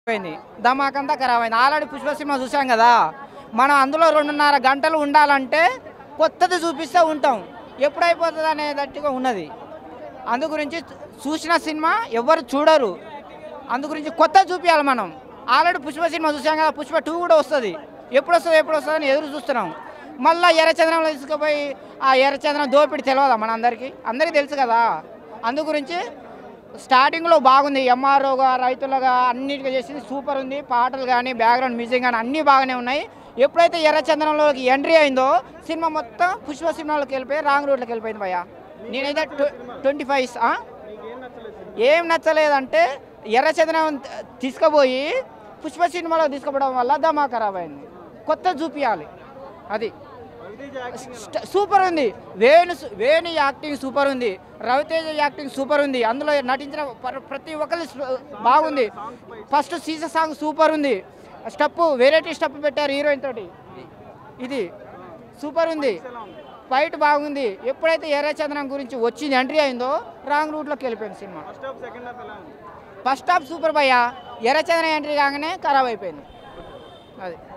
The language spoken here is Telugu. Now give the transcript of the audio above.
అయిపోయింది ధమాకంతా ఖరాబ్ అయింది ఆల్రెడీ పుష్ప సినిమా చూసాం కదా మనం అందులో రెండున్నర గంటలు ఉండాలంటే కొత్తది చూపిస్తే ఉంటాం ఎప్పుడైపోతుంది అనేటట్టుగా ఉన్నది అందు గురించి చూసిన సినిమా ఎవరు చూడరు అందు గురించి కొత్త చూపించాలి మనం ఆల్రెడీ పుష్ప సినిమా చూసాం కదా పుష్ప టూ కూడా వస్తుంది ఎప్పుడు వస్తుంది ఎప్పుడు వస్తుంది అని ఎదురు చూస్తున్నాం మళ్ళీ ఎర్రచంద్రంలో తీసుకుపోయి ఆ ఎర్రచంద్రం దోపిడి తెలియదా మన అందరికీ అందరికీ తెలుసు కదా అందు గురించి స్టార్టింగ్లో బాగుంది ఎంఆర్ఓగా రైతులుగా అన్నిటిగా చేసింది సూపర్ ఉంది పాటలు కానీ బ్యాక్గ్రౌండ్ మ్యూజిక్ కానీ అన్నీ బాగానే ఉన్నాయి ఎప్పుడైతే ఎర్రచంద్రంలోకి ఎంట్రీ అయిందో సినిమా మొత్తం పుష్ప సినిమాలోకి వెళ్ళిపోయి రాంగ్ రోడ్లోకి వెళ్ళిపోయింది భయ్య నేనైతే ట్వంటీ ఫైవ్ ఏం నచ్చలేదంటే ఎర్రచంద్రం తీసుకుపోయి పుష్ప సినిమాలో తీసుకుపోవడం వల్ల దమా ఖరాబ్ అయింది కొత్త చూపించాలి అది స్ట- సూపర్ ఉంది వేణు సు- వేణు యాక్టింగ్ సూపర్ ఉంది రవితేజ యాక్టింగ్ సూపర్ ఉంది అందులో నటించిన ప్ర- ప్రతి ఒక్కరి స్వ- బాగుంది ఫస్ట్ సీజ సాంగ్ సూపర్ ఉంది స్టెప్ వెరైటీ స్టెప్ పెట్టారు హీరోయిన్ తోటి ఇది సూపర్ ఉంది ఫైట్ బాగుంది ఎప్పుడైతే ఎర్రచంద్రం గురించి వచ్చింది ఎంట్రీ అయిందో రాంగ్ రూట్లోకి వెళ్ళిపోయింది సినిమా ఫస్ట్ హాఫ్ సూపర్ భయ్యా ఎర్రచంద్రం ఎంట్రీ కాగానే ఖరాబ్ అయిపోయింది అది